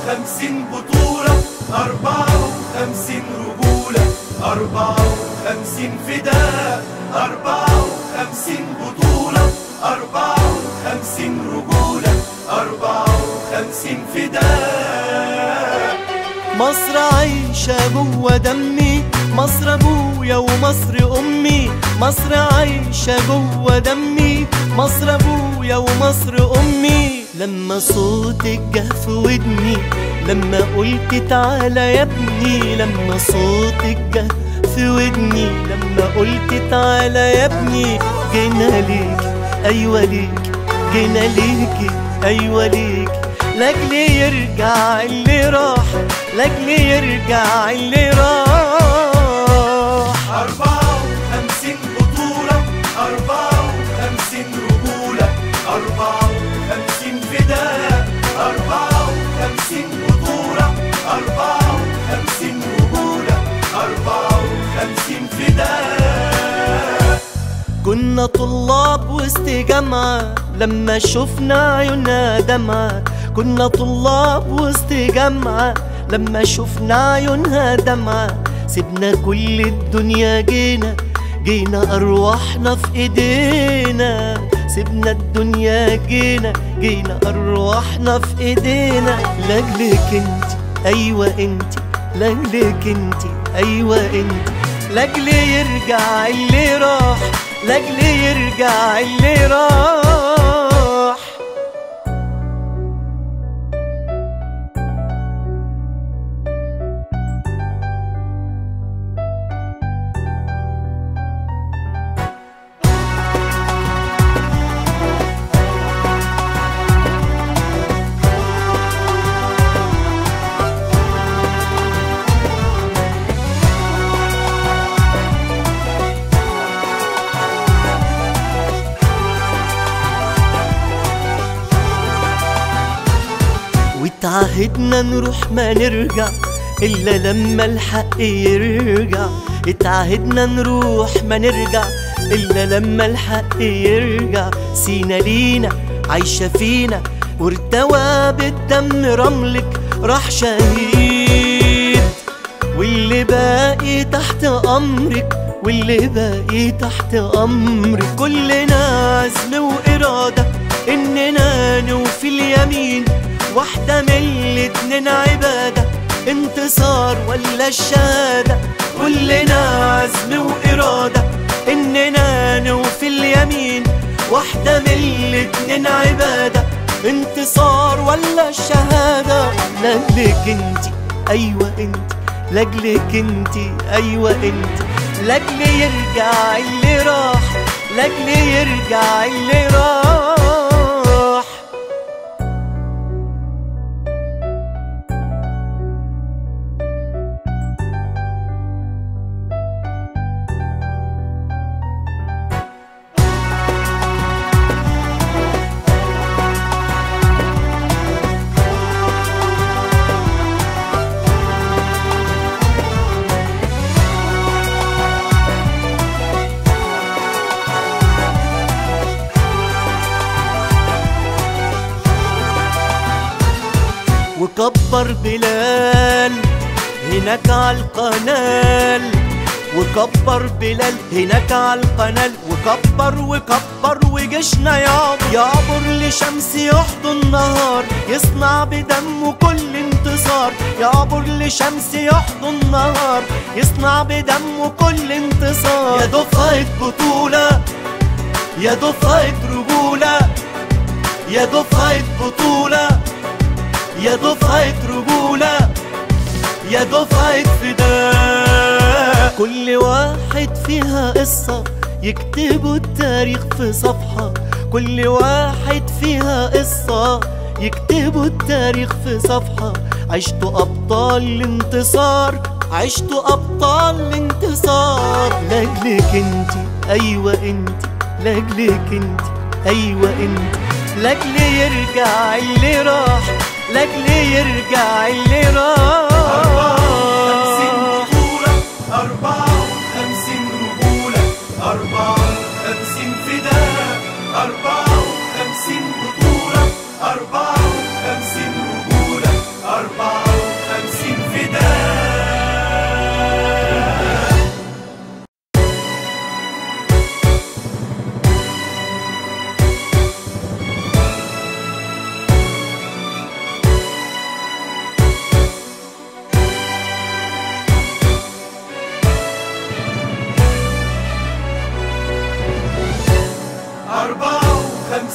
وخمسين بطولة أربعة وخمسين رجولة أربعة وخمسين فداء أربعة وخمسين بطولة أربعة وخمسين رجولة أربعة وخمسين فداء مصر عايشة جوه دمي مصر ابويا ومصر امي مصر عايشة جوه دمي مصر ابويا ومصر امي لما صوتك جه في ودني لما قلت تعالى يا ابني لما صوتك جه في ودني لما قلت تعالى يا ابني جينا ليك ايوه ليك جينا ليك ايوه ليك لاجل يرجع اللي راح لاجل يرجع اللي راح أربعة وخمسين بطولة أربعة وخمسين رجولة أربعة وخمسين فداء أربعة وخمسين بطولة أربعة وخمسين رجولة أربعة وخمسين فداء كنا طلاب وسط جامعة لما شفنا عيونها دمعة كنا طلاب وسط جامعة لما شفنا عيونها دمعة سيبنا كل الدنيا جينا جينا أرواحنا في إيدينا سيبنا الدنيا جينا جينا أرواحنا في إيدينا لاجلك انت أيوة انت لاجلك انت أيوة انت لاجل يرجع اللي راح لاجل يرجع اللي راح واتعهدنا نروح ما نرجع إلا لما الحق يرجع اتعهدنا نروح ما نرجع إلا لما الحق يرجع سينا لينا عايشة فينا وارتوى بالدم رملك راح شهيد واللي باقي تحت أمرك واللي باقي تحت أمرك كلنا عزم وإرادة إننا نوفي اليمين واحدة من الاتنين عبادة انتصار ولا الشهادة كلنا عزم وإرادة إننا نوفي اليمين واحدة من الاتنين عبادة انتصار ولا الشهادة لاجلك انت أيوة انت لاجلك انت أيوة انت لاجل يرجع اللي راح لاجل يرجع اللي راح وكبر بلال هناك على القنال وكبر بلال هناك على القنال وكبر وكبر وجيشنا يعبر يعبر لشمس يحضن نهار يصنع بدمه كل انتصار يعبر لشمس يحضن نهار يصنع بدمه كل انتصار يا دفعة بطولة يا دفعة رجولة يا دفعة بطولة يا دفعة رجولة يا دفعة فداء كل واحد فيها قصة يكتبوا التاريخ في صفحة كل واحد فيها قصة يكتبوا التاريخ في صفحة عشتوا أبطال الانتصار عشتوا أبطال الانتصار لاجلك انت أيوة انت لاجلك انت أيوة انت لاجل يرجع اللي راح لاجل يرجع اللي خمسين راح بطولة أربعة وخمسين رجولة أربعة وخمسين فداء أربعة وخمسين بطولة أربعة وخمسين رجولة أربعة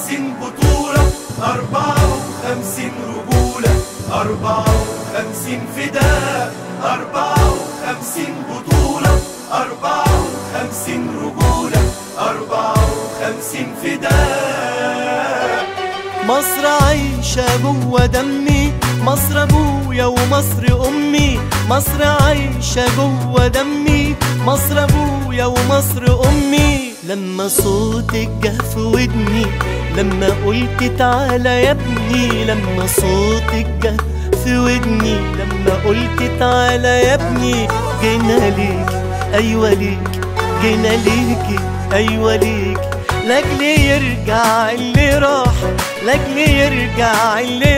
وخمسين بطولة أربعة وخمسين رجولة أربعة وخمسين فداء أربعة وخمسين بطولة أربعة وخمسين رجولة أربعة وخمسين فداء مصر عايشة جوه دمي مصر ابويا ومصر امي مصر عايشة جوه دمي مصر ابويا ومصر امي لما صوتك جه في ودني لما قلت تعالى يا ابني لما صوتك جه في ودني لما قلت تعالى يا ابني جينا ليك ايوه ليك جينا ليكي ايوه ليك لاجل يرجع اللي راح لاجل يرجع اللي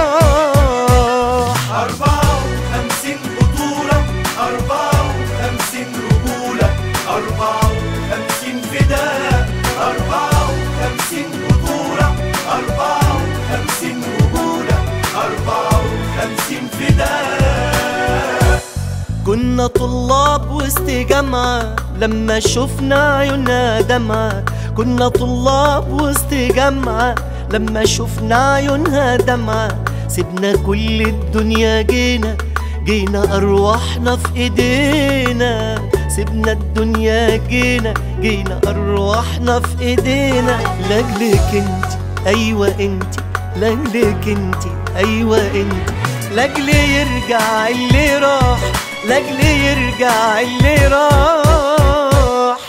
راح أربعة وخمسين بطولة أربعة وخمسين رجولة أربعة وخمسين فداء أربعة وخمسين بطولة أربعة وخمسين رجولة أربعة وخمسين فداء كنا طلاب وسط جامعة لما شفنا عيونها دمعة كنا طلاب وسط جامعة لما شفنا عيونها دمعة سيبنا كل الدنيا جينا جينا أرواحنا في إيدينا سيبنا الدنيا جينا جينا أرواحنا في إيدينا لاجلك انت أيوة انت لاجلك انت أيوة انت لاجل يرجع اللي راح لاجل يرجع اللي راح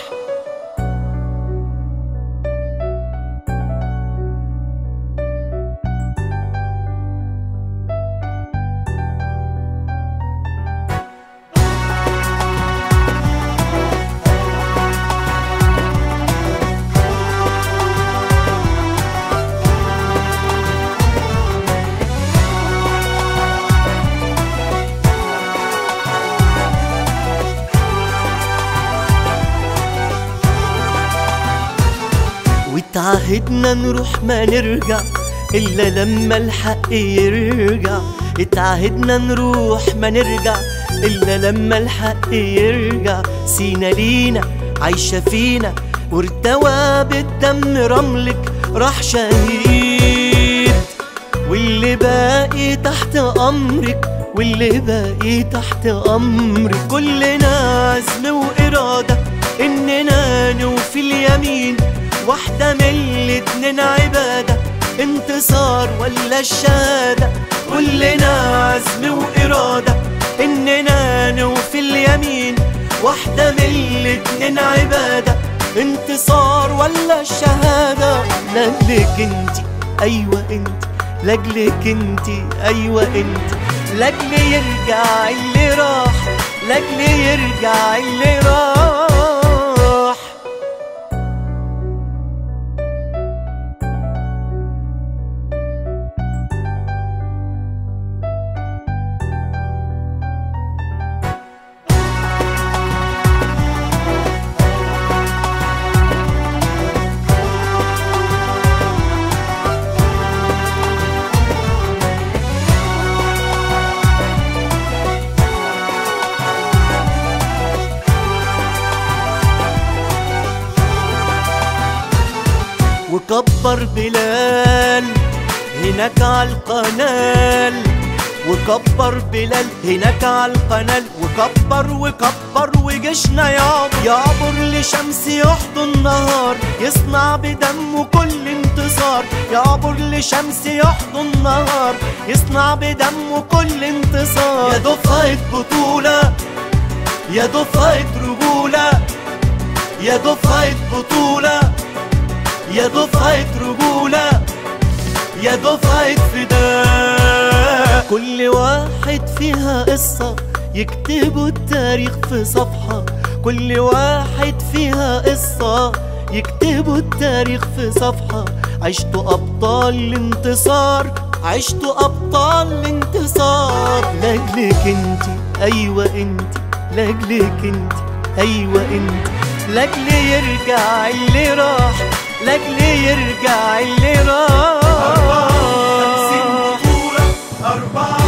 واتعهدنا نروح ما نرجع إلا لما الحق يرجع اتعهدنا نروح ما نرجع إلا لما الحق يرجع سينا لينا عايشة فينا وارتوى بالدم رملك راح شهيد واللي باقي تحت أمرك واللي باقي تحت أمرك كلنا عزم وإرادة إننا نوفي اليمين واحدة من الاتنين عبادة انتصار ولا الشهادة كلنا عزم وإرادة إننا نوفي اليمين واحدة من الاتنين عبادة انتصار ولا الشهادة لاجلك انت أيوة انت لاجلك انت أيوة انت لاجل يرجع اللي راح لاجل يرجع اللي راح وكبر بلال هناك على القنال وكبر بلال هناك على القنال وكبر وكبر وجيشنا يعبر يعبر لشمس يحضن نهار يصنع بدمه كل انتصار يعبر لشمس يحضن نهار يصنع بدمه كل انتصار يا دفعة بطولة يا دفعة رجولة يا دفعة بطولة يا دفعة رجولة يا دفعة فداء كل واحد فيها قصة يكتبوا التاريخ في صفحة كل واحد فيها قصة يكتبوا التاريخ في صفحة عشتوا أبطال الانتصار عشتوا أبطال الانتصار لاجلك انت أيوة انت لاجلك انت أيوة انت لاجل يرجع اللي راح لاجل يرجع اللي أربعة وخمسين راح بطولة أربعة